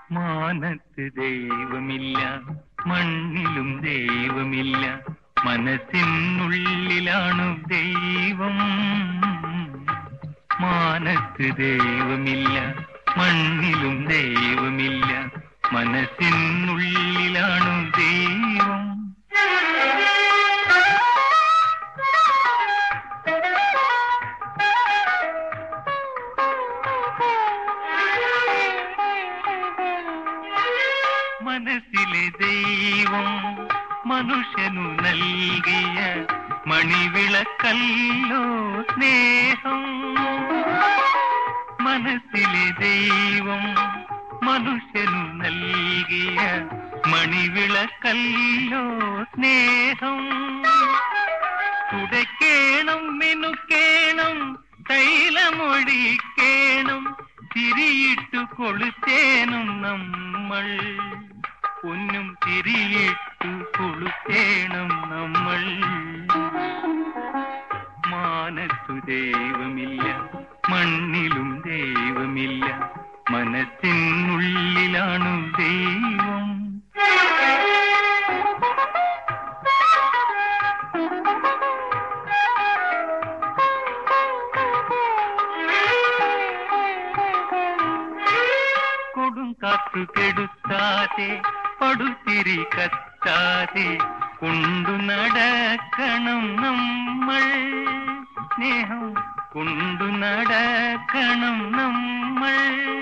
മാനത്ത് ദൈവമില്ല മണ്ണിലും ദൈവമില്ല മനസ്സിനുള്ളിലാണു ദൈവം മാനത്ത് ദൈവമില്ല മണ്ണിലും ദൈവമില്ല മനസ്സിനുള്ളിലാണു ദൈവം മനസ്സിലെ ദൈവം മനുഷ്യനു നൽകിയ മണിവിളക്കല്ലോ സ്നേഹം മനസ്സിലെ ദൈവം മനുഷ്യനു നൽകിയ മണിവിളക്കല്ലോ സ്നേഹം തുടക്കേണം മിനുക്കേണം തൈലമൊഴിക്കേണം തിരിയിട്ടു കൊളുത്തേനും നമ്മൾ പൊന്നും തിരിയിട്ടു കൊളുത്തേണം നമ്മൾ മാനത്തു ദൈവമില്ല മണ്ണിലും ദൈവമില്ല മനസ്സിനുള്ളിലാണു ദൈവം കൊടും കാത്തു കെടുത്താതെ പടുത്തിരി കത്താതെ കൊണ്ടു നടക്കണം നമ്മൾ സ്നേഹം കൊണ്ടു നടക്കണം നമ്മൾ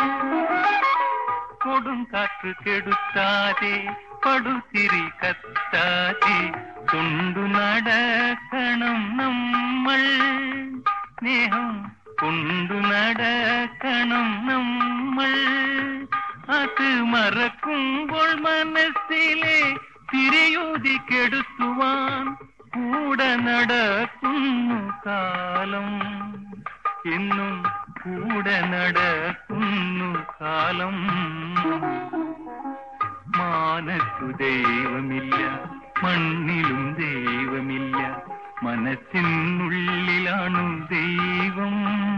കൊടും കാത്തു കെടുത്താതെ പടുത്തിരി കത്താതെ കൊണ്ടു നടക്കണം നമ്മൾ സ്നേഹം കൊണ്ടു നടക്കണം നമ്മൾ അത് മറക്കുമ്പോൾ മനസ്സിലെ തിരയൂതി കെടുത്തുവാൻ കൂടെ നടക്കുന്നു കാലം എന്നും കൂടെ നടക്കുന്നു കാലം മാനത്തു ദൈവമില്ല മണ്ണിലും ദൈവമില്ല മനസ്സിനുള്ളിലാണു ദൈവം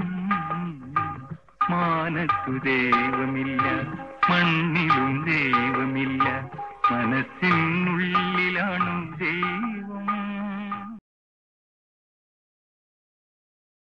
മാനത്തു ദൈവമില്ല മണ്ണിലും ദൈവമില്ല മനസ്സിനുള്ളിലാണു ദൈവം